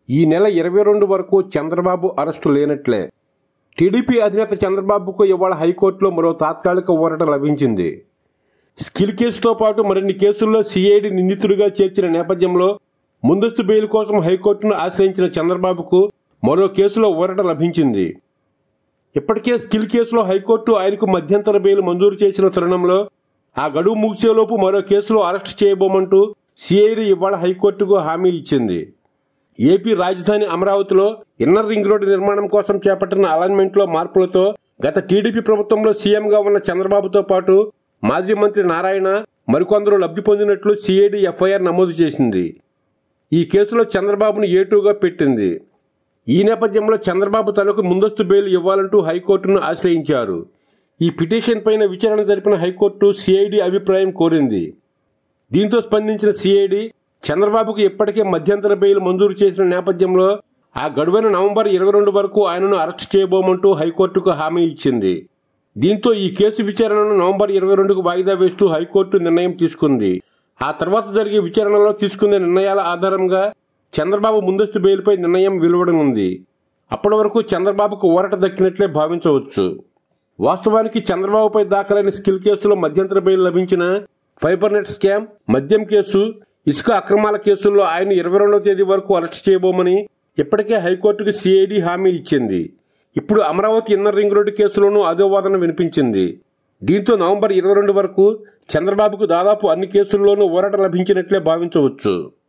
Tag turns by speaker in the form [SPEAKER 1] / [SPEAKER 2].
[SPEAKER 1] ఈ నెల ఇరవై రెండు వరకు చంద్రబాబు అరెస్టు లేనట్లే టీడీపీ అధినేత చంద్రబాబుకు ఇవాళ హైకోర్టులో మరో తాత్కాలిక ఊరట లభించింది స్కిల్ కేసుతో పాటు మరిన్ని కేసుల్లో సిఐడి నిందితుడిగా చేర్చిన నేపథ్యంలో ముందస్తు బెయిల్ కోసం హైకోర్టును ఆశ్రయించిన చంద్రబాబుకు మరో కేసులో ఊరట లభించింది ఇప్పటికే స్కిల్ కేసులో హైకోర్టు ఆయనకు మధ్యంతర బెయిల్ మంజూరు చేసిన తరుణంలో ఆ గడువు ముగిసేలోపు మరో కేసులో అరెస్ట్ చేయబోమంటూ సిఐడి ఇవాళ హైకోర్టుకు హామీ ఇచ్చింది ఏపీ రాజధాని అమరావతిలో ఇన్నర్ రింగ్ రోడ్డు నిర్మాణం కోసం చేపట్టిన అలైన్మెంట్లో మార్పులతో గత టీడీపీ ప్రభుత్వంలో సీఎంగా ఉన్న చంద్రబాబుతో పాటు మాజీ మంత్రి నారాయణ మరికొందరు లబ్ధి పొందినట్లు సిఐడి ఎఫ్ఐఆర్ నమోదు చేసింది ఈ కేసులో చంద్రబాబును ఏటూగా పెట్టింది ఈ నేపథ్యంలో చంద్రబాబు తనకు ముందస్తు బెయిల్ ఇవ్వాలంటూ హైకోర్టును ఆశ్రయించారు ఈ పిటిషన్ పైన విచారణ జరిపిన హైకోర్టు సిఐడి అభిప్రాయం కోరింది దీంతో స్పందించిన సిఐడి చంద్రబాబుకు ఇప్పటికే మధ్యంతర బెయిల్ మంజూరు చేసిన నేపథ్యంలో ఆ గడువైన నవంబర్ ఇరవై రెండు వరకు ఆయనను అరెస్ట్ చేయబోమంటూ హైకోర్టుకు హామీ ఇచ్చింది దీంతో ఈ కేసు విచారణను నవంబర్ ఇరవై రెండుకు వాయిదా వేస్తూ హైకోర్టు నిర్ణయం తీసుకుంది ఆ తర్వాత జరిగే విచారణలో తీసుకునే నిర్ణయాల ఆధారంగా చంద్రబాబు ముందస్తు బెయిల్పై నిర్ణయం వెలువడనుంది అప్పటి వరకు చంద్రబాబుకు ఊరట దక్కినట్లే భావించవచ్చు వాస్తవానికి చంద్రబాబుపై దాఖలైన స్కిల్ కేసులో మధ్యంతర బెయిల్ లభించిన ఫైబర్ నెట్ స్కామ్ మద్యం కేసు ఇసుక అక్రమాల కేసుల్లో ఆయన ఇరవై రెండవ తేదీ వరకు అరెస్ట్ చేయబోమని ఇప్పటికే హైకోర్టుకు సిఐడి హామీ ఇచ్చింది ఇప్పుడు అమరావతి ఇన్నర్ రింగ్ రోడ్డు కేసులోనూ అదే వాదన వినిపించింది దీంతో నవంబర్ ఇరవై రెండు వరకు చంద్రబాబుకు దాదాపు అన్ని కేసుల్లోనూ ఊరట లభించినట్లే భావించవచ్చు